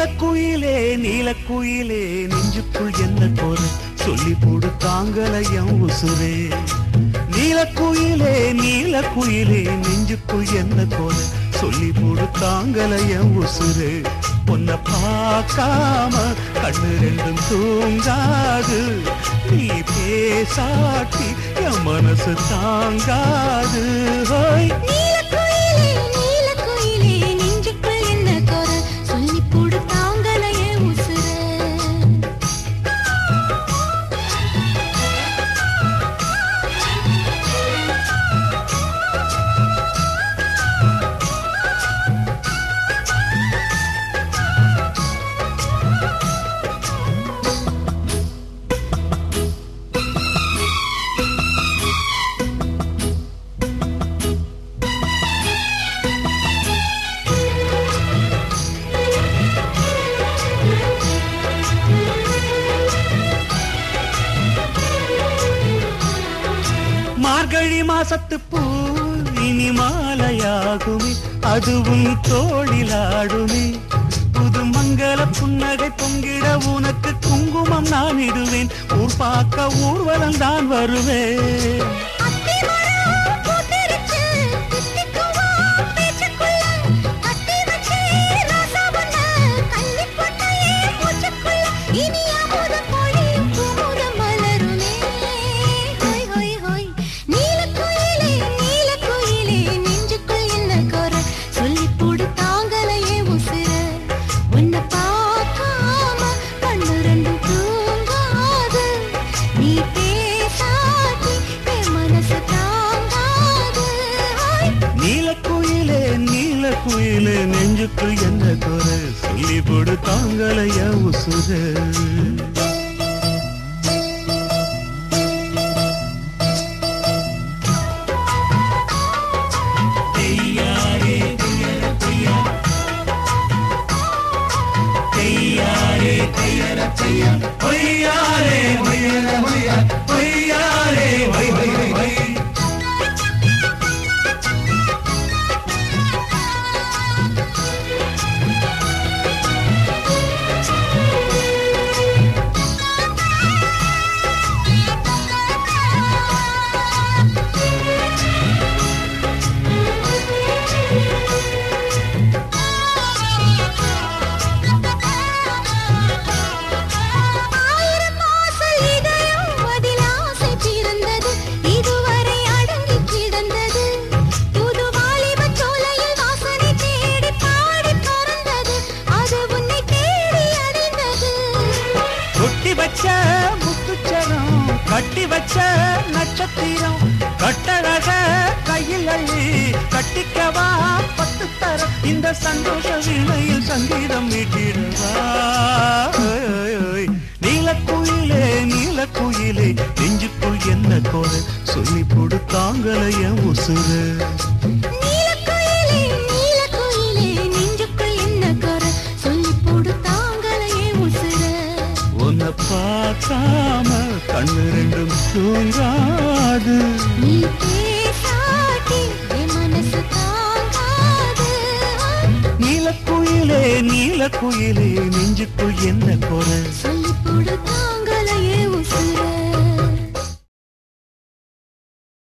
நீலக்குயிலே நீலக்குயிலே நெஞ்சுக்குள் என்ன குறை சொல்லி போடு தாங்கலையம் உசுரே நீலக்குயிலே நீலக்குயிலே நெஞ்சுக்குள் என்ன குறை சொல்லி போடு தாங்கலையம் உசுரே பொன்ன பார்க்காம கண்ணு ரெண்டும் தூங்காது நீ பேசாட்டி என் மனசு தாங்காது ஹோய் நீலக்குயிலே நீலக்குயிலே நெஞ்சுக்குள் என்ன குறை சொல்லி போடு தாங்கலையே உசுர மார்கழி மாசத்து பூ இனி மாலையாகுமே அதுவும் தோளிலாடுமே புது மங்கள புன்னகை பொங்கிட உனக்கு குங்குமம் நான் இடுவேன் ஊர் பார்க்க ஊர்வலம் தான் வருவேன் அத்தி மரம் பூத்திருச்சு, தித்திக்குவா பேச்சுக்குள்ள. கட்டி வச்சே ராசா பொண்ணு, கன்னிப் பொண்ணையே மூச்சுக்குள்ள. இனி அமுதம் பொழியும் குமுதம் மலருமே. ஹோய், ஹோய், ஹோய். நீலக்குயிலே, நீலக்குயிலே, நெஞ்சுக்குள் என்ன குறை? சொல்லிப் போடு தாங்கலையே உசுர. உன்னை பார்க்காம கண்ணு ரெண்டும் தூங்காது. நீ பேசாட்டி என் மனசு தாங்காது. ஹோய். நீலக்குயிலே நீலக்குயிலே நெஞ்சுக்குள் என்ன குறை சொல்லி போடு தாங்கலைய உசுர ஒய்யாரே ஒய்யர ஒய்யா ஒய்யாரே ஒய் ஒய் ஒய் ஒய் ஆயிரம் வாசல் இதயம் அதில் ஆசை பிறந்தது இதுவரை அடங்கி கிடந்தது புது வாலிபச் சோலையில் வாசனை தேடி பாடி பறந்தது அது உன்னை தேடி அறிந்தது கொட்டி வச்ச முத்துச்சரம் கட்டி வச்ச நட்சத்திரம் கட்டழக கையில் அள்ளி கட்டிக்கவா பத்து தரம் இந்த சந்தோஷ வீணையில் சங்கீதம் மீட்டிடவா ஓய், ஓய், ஓய். நீலக்குயிலே நீலக்குயிலே நெஞ்சுக்குள் என்ன கோர சொல்லி போடு தாங்கலைய உசுறு நீலக்குயிலே நீலக்குயிலே நெஞ்சுக்குள் என்ன குறை சொல்லிப் போடு தாங்கலையே உசுர உன்னை பார்க்காம கண்ணு ரெண்டும் தூங்காது நீ பேசாட்டி என் மனசு தாங்காது நீலக்குயிலே நீலக்குயிலே நெஞ்சுக்குள் என்ன குறை சொல்லிப் போடு தாங்க